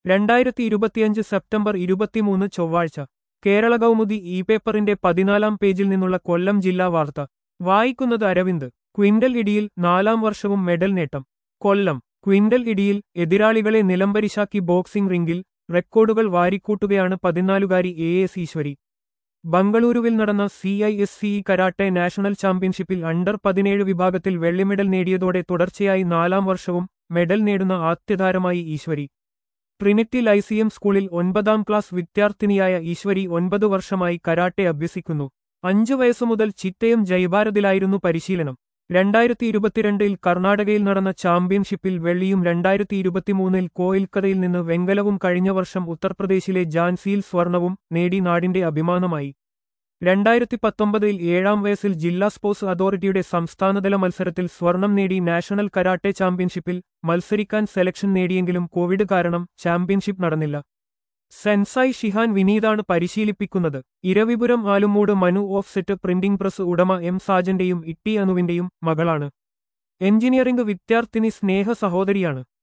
രണ്ടായിരത്തി ഇരുപത്തിയഞ്ച് സെപ്റ്റംബർ ഇരുപത്തിമൂന്ന് ചൊവ്വാഴ്ച കേരള കൗമുദി ഇ പേപ്പറിന്റെ പതിനാലാം പേജിൽ നിന്നുള്ള കൊല്ലം ജില്ലാ വാർത്ത വായിക്കുന്നത് അരവിന്ദ് ക്വിന്റൽ ഇടിയിൽ നാലാം വർഷവും മെഡൽ നേട്ടം കൊല്ലം ക്വിന്റൽ ഇടിയിൽ എതിരാളികളെ നിലംപരിശാക്കി ബോക്സിംഗ് റിംഗിൽ റെക്കോർഡുകൾ വാരിക്കൂട്ടുകയാണ് പതിനാലുകാരി എ എസ് ഈശ്വരി ബംഗളൂരുവിൽ നടന്ന C I S C karate national ചാമ്പ്യൻഷിപ്പിൽ അണ്ടർ പതിനേഴ് വിഭാഗത്തിൽ വെള്ളി മെഡൽ നേടിയതോടെ തുടർച്ചയായി നാലാം വർഷവും മെഡൽ നേടുന്ന ആദ്യതാരമായി ഈശ്വരി ട്രിനിറ്റി ലൈസിയം സ്കൂളിൽ ഒൻപതാം ക്ലാസ് വിദ്യാർത്ഥിനിയായ ഈശ്വരി ഒൻപത് വർഷമായി കരാട്ടെ അഭ്യസിക്കുന്നു അഞ്ചു വയസ്സു മുതൽ ചിറ്റയം ജയ്ഭാരതിലായിരുന്നു പരിശീലനം രണ്ടായിരത്തി ഇരുപത്തിരണ്ടിൽ കർണാടകയിൽ നടന്ന ചാമ്പ്യൻഷിപ്പിൽ വെള്ളിയും രണ്ടായിരത്തി ഇരുപത്തിമൂന്നിൽ കോയിൽക്കതയിൽ നിന്ന് വെങ്കലവും കഴിഞ്ഞ വർഷം ഉത്തർപ്രദേശിലെ ജാൻസിയിൽ സ്വർണവും നേടി നാടിന്റെ അഭിമാനമായി രണ്ടായിരത്തി പത്തൊമ്പതിൽ ഏഴാം വയസ്സിൽ ജില്ലാ സ്പോർട്സ് അതോറിറ്റിയുടെ സംസ്ഥാനതല മത്സരത്തിൽ സ്വർണം നേടി നാഷണൽ കരാട്ടെ ചാമ്പ്യൻഷിപ്പിൽ മത്സരിക്കാൻ സെലക്ഷൻ നേടിയെങ്കിലും കോവിഡ് കാരണം ചാമ്പ്യൻഷിപ്പ് നടന്നില്ല സെൻസായി ഷിഹാൻ വിനീതാണ് പരിശീലിപ്പിക്കുന്നത് Iravipuram Alumoodu Manu offset printing press ഉടമ എം സാജന്റെയും ഇട്ടി അനുവിന്റെയും മകളാണ് എഞ്ചിനീയറിംഗ് വിദ്യാർത്ഥിനി സ്നേഹ സഹോദരിയാണ്